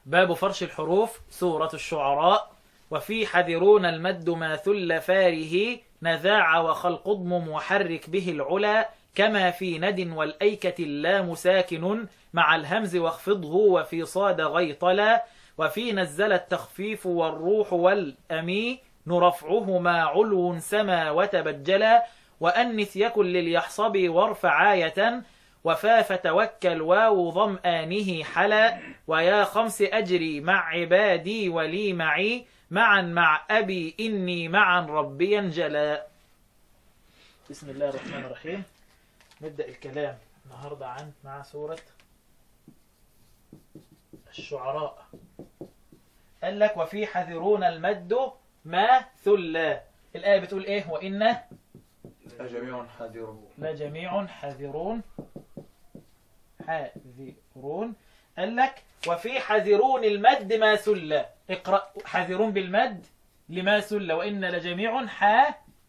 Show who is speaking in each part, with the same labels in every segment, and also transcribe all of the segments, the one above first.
Speaker 1: باب فرش الحروف سورة الشعراء وفي حذرون المد ما ثل فاره نذاع وخلق اضمم وحرك به العلا كما في ند والأيكة اللام ساكن مع الهمز واخفضه وفي صاد غيطلا وفي نزل التخفيف والروح والأمي نرفعهما علو سما وتبجلا وأنث يكن لليحصب وارفع آية وفاف توكل واو ظمآنه حلا ويا خمس أجري مع عبادي ولي معي معا مع أبي إني معا ربي انجلا بسم الله الرحمن الرحيم نبدأ الكلام النهاردة عن مع سورة الشعراء قال لك وفي حذرون المد ما ثلا الآية بتقول إيه وإن
Speaker 2: جميع حذرون
Speaker 1: لجميع حذرون حاذرون قال لك وفي حذرون المد ما سل اقرأ حذرون بالمد لما سل وإن لجميع حا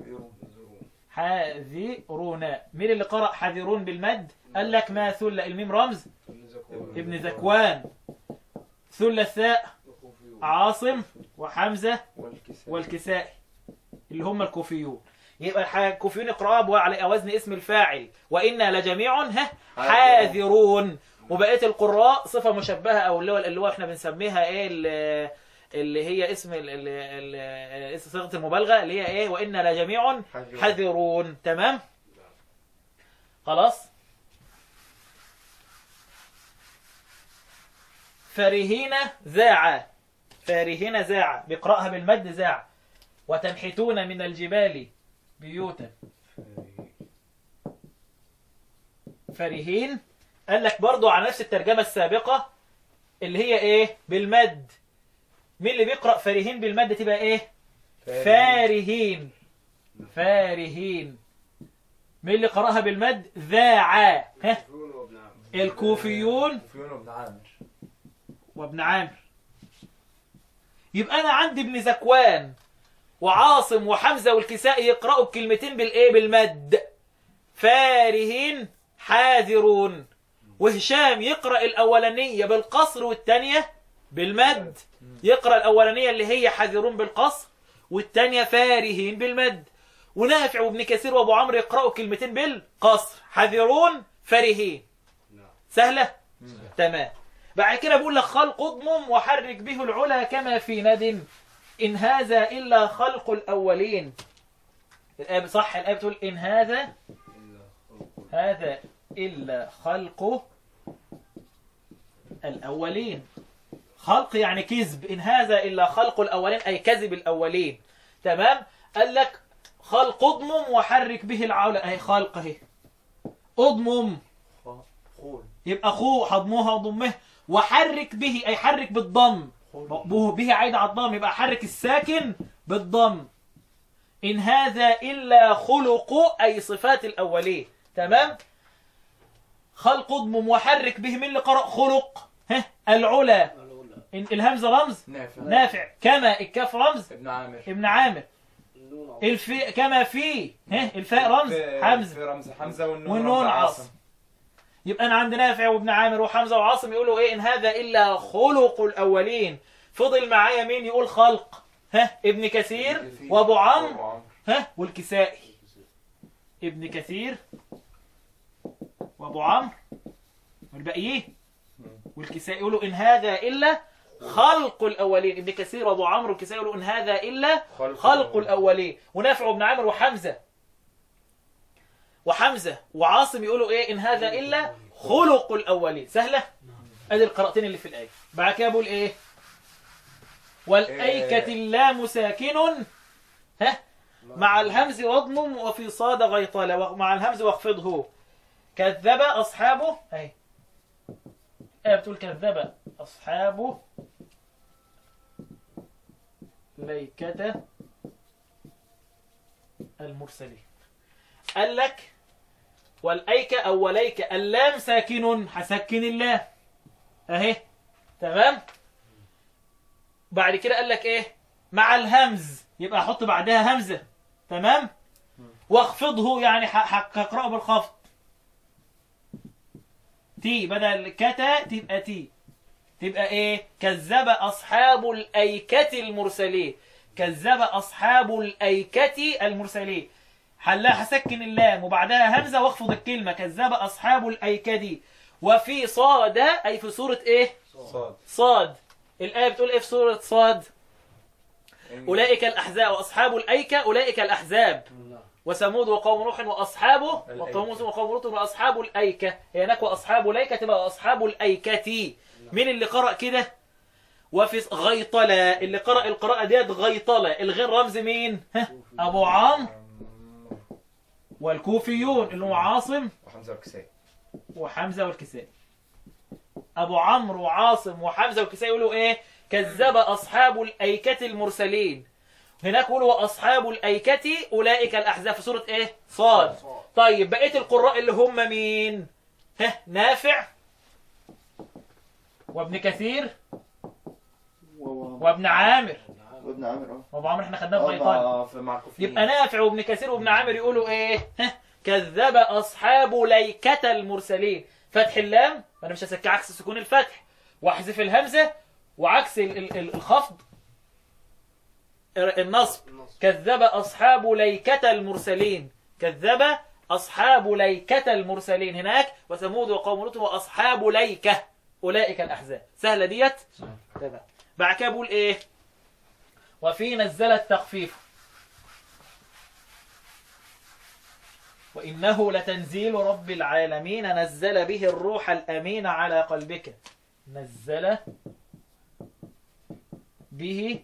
Speaker 1: حاذرون مين اللي قرأ حذرون بالمد قال لك ما ثل الميم رمز ابن ذكوان ثل الثاء عاصم وحمزة
Speaker 2: والكساء
Speaker 1: والكسائي اللي هم الكوفيون يبقى الح- الكوفيون يقرأوا على وزن اسم الفاعل وإنا لجميع ها حاذرون وبقية القراء صفة مشبهة أو اللي هو اللي هو احنا بنسميها ايه ال- اللي هي اسم ال- ال- ال- اسم صيغة المبالغة اللي هي ايه وإنا لجميع
Speaker 2: حذرون.
Speaker 1: حذرون تمام خلاص فرهين ذاع فارهين زاع بيقرأها بالمد زاع وتنحتون من الجبال بيوتا فرهين قال لك برضو على نفس الترجمة السابقة اللي هي ايه بالمد مين اللي بيقرأ فرهين بالمد تبقى ايه فارهين فارهين مين اللي قرأها بالمد ذاعا ها الكوفيون
Speaker 2: كوفيون وابن عامر
Speaker 1: وابن عامر يبقى انا عندي ابن زكوان وعاصم وحمزه والكسائي يقرأوا الكلمتين بالايه بالمد فارهين حاذرون وهشام يقرأ الأولانية بالقصر والثانية بالمد يقرأ الأولانية اللي هي حاذرون بالقصر والثانية فارهين بالمد ونافع وابن كثير وابو عمرو يقرأوا كلمتين بالقصر حاذرون فارهين سهلة تمام بعد كده بيقول لك خلق اضمم وحرك به العلا كما في ند إن هذا إلا خلق الأولين الآية صح الآية بتقول إن هذا هذا إلا خلق الأولين خلق يعني كذب إن هذا إلا خلق الأولين أي كذب الأولين تمام قال لك خلق اضمم وحرك به العلا أي خلق اهي اضمم
Speaker 2: خول
Speaker 1: يبقى خو حضموها وضمه وحرك به أي حرك بالضم به به عايد على الضم يبقى حرك الساكن بالضم إن هذا إلا خلق أي صفات الأولين تمام خلق اضمم وحرك به من اللي قرأ خلق ها العلا إن الهمزة رمز
Speaker 2: نافع
Speaker 1: نافع كما الكاف رمز
Speaker 2: ابن عامر
Speaker 1: ابن عامر الفي كما في ها الفاء رمز
Speaker 2: في-
Speaker 1: حمزة
Speaker 2: في رمز حمزة والنون
Speaker 1: والنون
Speaker 2: رمز
Speaker 1: عاصم يبقى انا عند نافع وابن عامر وحمزه وعاصم يقولوا ايه ان هذا الا خلق الاولين فضل معايا مين يقول خلق ها ابن كثير وابو عمرو ها والكسائي ابن كثير وابو عمرو والباقيين والكسائي يقولوا ان هذا الا خلق الاولين ابن كثير وابو عمرو والكسائي يقولوا ان هذا الا خلق الأولين ونافع وابن عامر وحمزة وحمزة وعاصم يقولوا إيه إن هذا إلا خلق الأولين سهلة أدي القراءتين اللي في الآية بعد كده بقول إيه والأيكة اللام ساكن ها مع الهمز واضمم وفي صاد غيطلة مع الهمز واخفضه كذب أصحابه أي آية بتقول كذب أصحابه ليكة المرسلين قال لك والأيكة أو وليك اللام ساكن هسكن اللام أهي تمام بعد كده قال لك إيه مع الهمز يبقى أحط بعدها همزة تمام واخفضه يعني ح- ح- هقرأه بالخفض تي بدل كتا تبقى تي تبقى ايه كذب اصحاب الايكة المرسلين كذب اصحاب الايكة المرسلين حلها هسكن اللام وبعدها همزة واخفض الكلمة كذب اصحاب الايكة دي وفي صاد اي في سورة ايه
Speaker 2: صاد
Speaker 1: صاد الآية بتقول ايه في سورة صاد أولئك الأحزاب وأصحاب الأيكة أولئك الأحزاب وثمود وقوم نوح وأصحابه
Speaker 2: الأيكة.
Speaker 1: وقوم موسى وقوم لوط وأصحاب الأيكة هي هناك وأصحاب الأيكة تبقى أصحاب الأيكة مين اللي قرأ كده وفي غيطلة اللي قرأ القراءة ديت غيطلة الغير رمز مين ها أبو عمرو والكوفيون اللي هو عاصم
Speaker 2: وحمزة والكسائي
Speaker 1: وحمزة والكسائي أبو عمرو وعاصم وحمزة والكسائي يقولوا إيه كذب أصحاب الأيكة المرسلين هناك يقولوا وأصحاب الأيكة أولئك الأحزاب في سورة إيه صاد طيب بقية القراء اللي هم مين ها نافع وابن كثير وابن عامر
Speaker 3: وابن عامر اه
Speaker 1: وابو عمرو احنا خدناه في
Speaker 3: آه،
Speaker 1: غيطان
Speaker 2: اه في مع الكوفيين
Speaker 1: يبقى نافع وابن كثير وابن عامر يقولوا ايه ها كذب اصحاب ليكة المرسلين فتح اللام انا مش هسكي عكس سكون الفتح واحذف الهمزه وعكس ال- ال- ال- الخفض النصب كذب اصحاب ليكة المرسلين كذب اصحاب ليكة المرسلين هناك وثمود وقوم لوط واصحاب ليكة اولئك الاحزاب سهله ديت تمام بعد كده بقول ايه وفي نزل التخفيف وإنه لتنزيل رب العالمين نزل به الروح الأمين على قلبك نزل به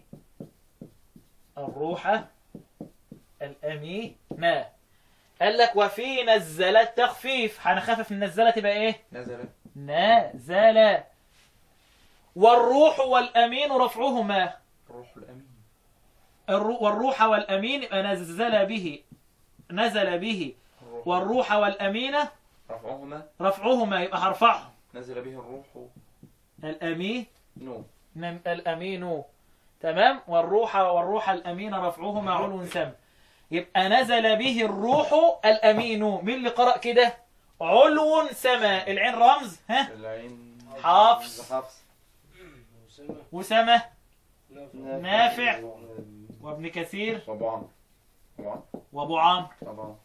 Speaker 1: الروح الأمين قال لك وفي نزل التخفيف هنخفف من نزل تبقى ايه
Speaker 2: نزل
Speaker 1: نزل والروح والأمين رفعهما
Speaker 2: الروح الأمين
Speaker 1: الرو- والروح والأمين يبقى نزل به نزل به
Speaker 2: الروح
Speaker 1: والروح والأمين
Speaker 2: رفعهما
Speaker 1: رفعهما يبقى هرفعه
Speaker 2: نزل به الروح
Speaker 1: الأمين
Speaker 2: نو
Speaker 1: نم- الأمين تمام والروح والروح الأمين رفعهما علو سم يبقى نزل به الروح الأمين مين اللي قرأ كده علو سما العين رمز ها
Speaker 2: العين
Speaker 1: حفص
Speaker 2: حفص
Speaker 1: وسما نافع. وابن كثير
Speaker 2: وابو عمرو ابو عمرو
Speaker 1: وابو عمرو
Speaker 2: ابو عمرو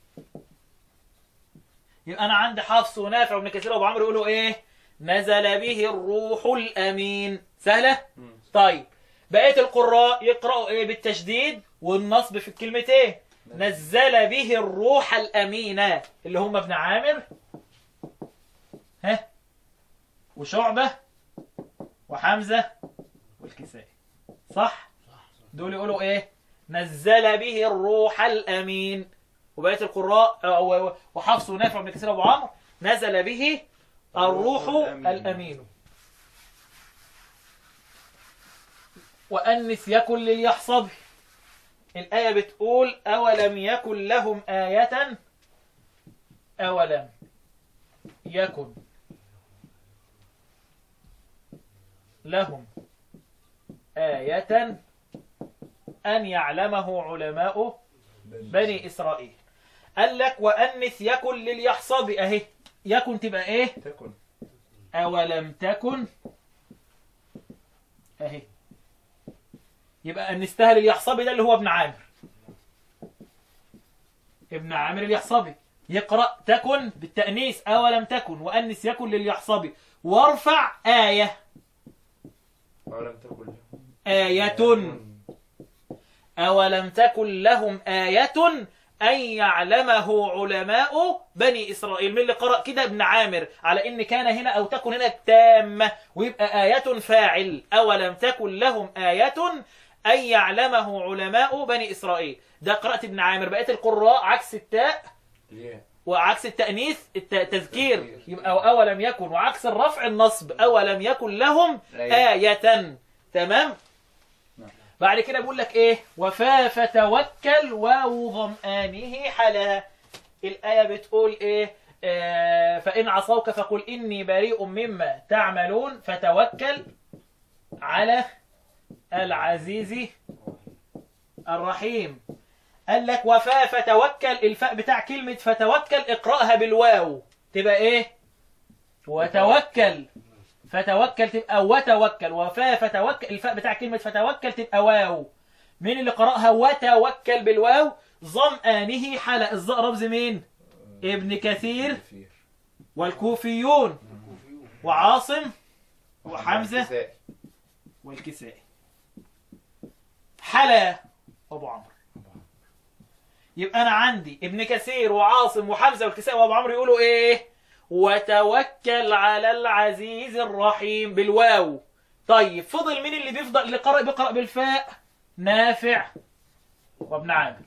Speaker 1: يبقى انا عندي حفص ونافع وابن كثير وابو عمرو يقولوا ايه نزل به الروح الامين سهله
Speaker 2: مم.
Speaker 1: طيب بقيه القراء يقراوا ايه بالتشديد والنصب في الكلمتين نزل به الروح الامين اللي هم ابن عامر ها وشعبه وحمزه والكسائي صح دول يقولوا ايه نزل به الروح الامين وبقيه القراء أو- وحفص ونافع وابن كثير وابو عمرو نزل به الروح
Speaker 2: الأمين.
Speaker 1: الامين وأنس يكن لليحصب الآية بتقول أولم يكن لهم آية أولم يكن لهم آية أن يعلمه علماء بني إسرائيل قال لك وأنث يكن لليحصب أهي يكن تبقى إيه
Speaker 2: تكن
Speaker 1: أولم تكن أهي يبقى أن نستاهل اليحصبي ده اللي هو ابن عامر ابن عامر اليحصبي يقرأ تكن بالتأنيث أولم تكن وأنس يكن لليحصبي وارفع آية
Speaker 2: ولم تكن له
Speaker 1: آية أولم تكن لهم آية أن يعلمه علماء بني إسرائيل من اللي قرأ كده ابن عامر على إن كان هنا أو تكن هنا تامة ويبقى آية فاعل أولم تكن لهم آية أن يعلمه علماء بني إسرائيل ده قراءة ابن عامر بقية القراء عكس التاء
Speaker 2: ليه
Speaker 1: وعكس التأنيث التذكير يبقى أولم يكن وعكس الرفع النصب أولم يكن لهم آية تمام
Speaker 2: نعم.
Speaker 1: بعد كده بيقول لك ايه وفا فتوكل واو ظمآنه حلا الآية بتقول ايه آه فإن عصوك فقل إني بريء مما تعملون فتوكل على العزيز الرحيم قال لك وفا فتوكل الفاء بتاع كلمة فتوكل اقرأها بالواو تبقى ايه وتوكل فتوكل تبقى وتوكل وفاء فتوكل الفاء بتاع كلمة فتوكل تبقى واو مين اللي قرأها وتوكل بالواو ظمآنه حلق الظاء رمز مين ابن كثير
Speaker 2: كثير
Speaker 1: والكوفيون وعاصم وحمزة
Speaker 2: كساء.
Speaker 1: والكسائي حلا أبو عمرو يبقى أنا عندي ابن كثير وعاصم وحمزة والكسائي وأبو عمرو يقولوا إيه وتوكل على العزيز الرحيم بالواو طيب فضل مين اللي بيفضل اللي قرأ بيقرأ بالفاء نافع وابن عامر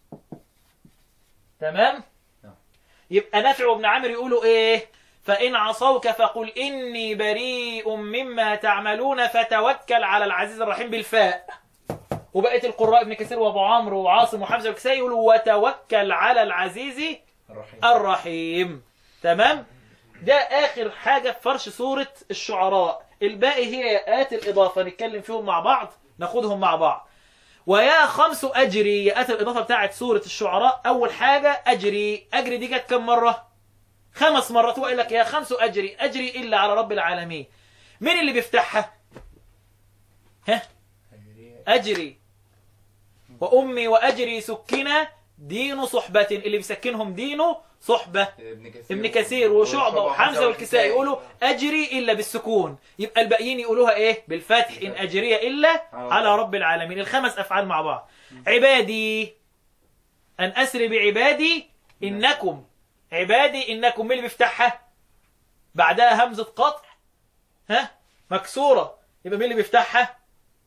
Speaker 1: تمام
Speaker 2: نعم.
Speaker 1: يبقى نافع وابن عامر يقولوا ايه فإن عصوك فقل إني بريء مما تعملون فتوكل على العزيز الرحيم بالفاء وبقية القراء ابن كثير وابو عمرو وعاصم وحمزة والكسائي يقولوا وتوكل على العزيز
Speaker 2: الرحيم
Speaker 1: الرحيم تمام ده آخر حاجة في فرش سورة الشعراء الباقي هي آيات الإضافة نتكلم فيهم مع بعض ناخدهم مع بعض ويا خمس أجري يا الإضافة بتاعت سورة الشعراء أول حاجة أجري أجري دي جت كم مرة خمس مرات وقال لك يا خمس أجري أجري إلا على رب العالمين مين اللي بيفتحها ها أجري وأمي وأجري سكنة دين صحبة اللي بيسكنهم دينه صحبة
Speaker 2: ابن كثير
Speaker 1: ابن كثير وشعبة وحمزة والكسائي يقولوا أجري إلا بالسكون يبقى الباقيين يقولوها إيه بالفتح إن أجري إلا على رب العالمين الخمس أفعال مع بعض عبادي أن أسر بعبادي إنكم عبادي إنكم مين اللي بيفتحها بعدها همزة قطع ها مكسورة يبقى مين اللي بيفتحها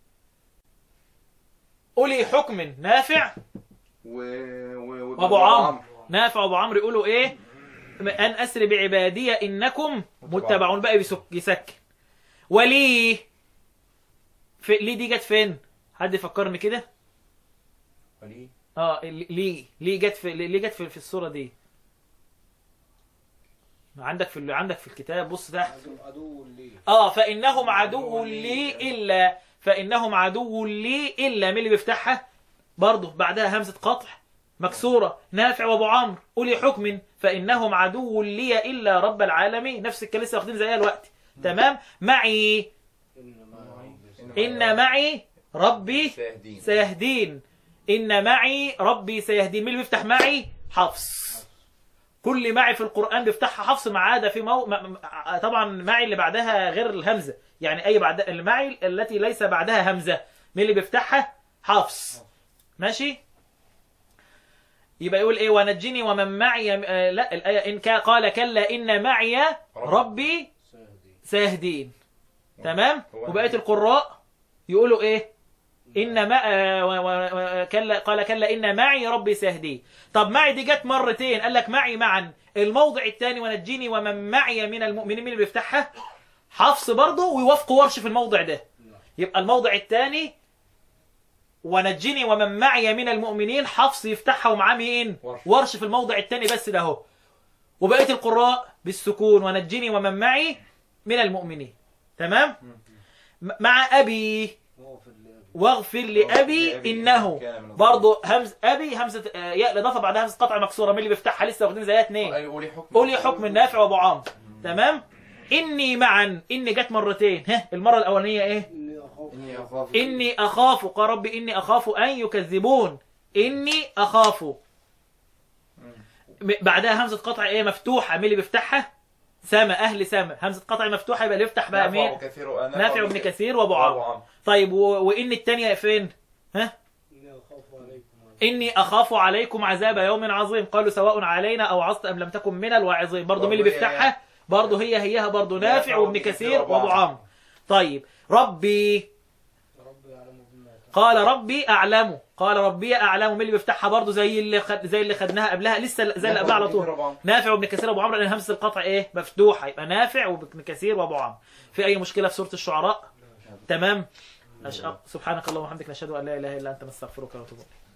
Speaker 1: أولي حكم نافع
Speaker 2: و... و...
Speaker 1: وابو عمرو نافع وابو عمرو يقولوا ايه ان اسر بعبادي انكم متبعون بقى بيسك- يسكن ولي في ليه دي جت فين حد يفكرني كده
Speaker 2: ولي
Speaker 1: اه ليه ليه جت في ليه جت في, في الصوره دي عندك في ال- عندك في الكتاب بص تحت
Speaker 3: عدو عدو لي
Speaker 1: اه فانهم عدو لي الا فانهم عدو لي الا مين اللي بيفتحها برضه بعدها همزه قطع مكسوره نافع وابو عمرو اولي حكم فانهم عدو لي الا رب العالمين نفس الكلام لسه واخدين زيها الوقت تمام معي
Speaker 3: إنما
Speaker 1: ان معي ربي
Speaker 2: ساهدين
Speaker 1: سيهدين ان معي ربي سيهدين مين اللي بيفتح معي حفص كل معي في القرآن بيفتحها حفص ما عدا في مو... م- م- طبعا معي اللي بعدها غير الهمزة يعني أي بعد المعي التي ليس بعدها همزة مين اللي بيفتحها حفص ماشي يبقى يقول ايه ونجني ومن معي آه لا الآية إن كا قال كلا إن معي ربي
Speaker 3: سيهدي
Speaker 1: سيهدين تمام
Speaker 2: هو-
Speaker 1: وبقية القراء يقولوا ايه إن ما آه، و- و- و- كلا قال كلا إن معي ربي سيهدين طب معي دي جت مرتين قال لك معي معا الموضع الثاني ونجيني ومن معي من المؤمنين مين اللي بيفتحها حفص برضه ويوافقوا ورش في الموضع ده يبقى الموضع الثاني ونجني ومن معي من المؤمنين حفص يفتحها ومعاه مين
Speaker 2: ورش.
Speaker 1: ورش في الموضع الثاني بس ده اهو وبقيه القراء بالسكون ونجني ومن معي من المؤمنين تمام م- مع ابي
Speaker 3: واغفر لأبي
Speaker 1: واغفر لابي
Speaker 2: لأبي
Speaker 1: انه
Speaker 2: كان من
Speaker 1: برضه همز ابي همزه آه، ياء الاضافه بعدها همزه قطع مكسوره مين اللي بيفتحها لسه واخدين زيها اتنين
Speaker 2: أي أولي حكم
Speaker 1: قولي حكم النافع وابو عمرو تمام اني معا اني جت مرتين ها المره الاولانيه ايه
Speaker 3: إني أخاف
Speaker 2: إني أخاف
Speaker 1: إني أخاف قال ربي إني أخاف أن يكذبون إني أخاف م- بعدها همزة قطع إيه مفتوحة مين اللي بيفتحها؟ سما أهل سما همزة قطع مفتوحة يبقى اللي يفتح بقى
Speaker 2: نافع
Speaker 1: مين؟
Speaker 2: وكثير
Speaker 1: نافع وابن كثير وأبو
Speaker 2: وأبو
Speaker 1: عمرو
Speaker 2: عمرو
Speaker 1: طيب و... وإن التانية فين؟ ها؟
Speaker 3: إني أخاف عليكم
Speaker 1: إني أخاف عليكم عذاب يوم عظيم قالوا سواء علينا أو عصت أم لم تكن من الواعظين برضه مين اللي
Speaker 2: برضه هي-
Speaker 1: بيفتحها؟ برضه هي هيها برضه نافع
Speaker 2: نافع
Speaker 1: وابن
Speaker 2: وابن
Speaker 1: كثير
Speaker 2: كثير وأبو
Speaker 1: وأبو
Speaker 2: عمرو.
Speaker 1: عمرو طيب ربي
Speaker 3: ربي يعلم بما تعمل
Speaker 1: قال ربي اعلم قال ربي اعلم مين اللي بيفتحها برضه زي اللي خد زي اللي خدناها قبلها لسه زي اللي قبلها على طول نافع وابن كثير وابو عمرو لان همزه القطع ايه مفتوحه يبقى نافع وابن كثير وابو عمرو في اي مشكله في سوره الشعراء تمام أش... سبحانك اللهم وبحمدك نشهد ان لا اله الا انت نستغفرك ونتوب اليك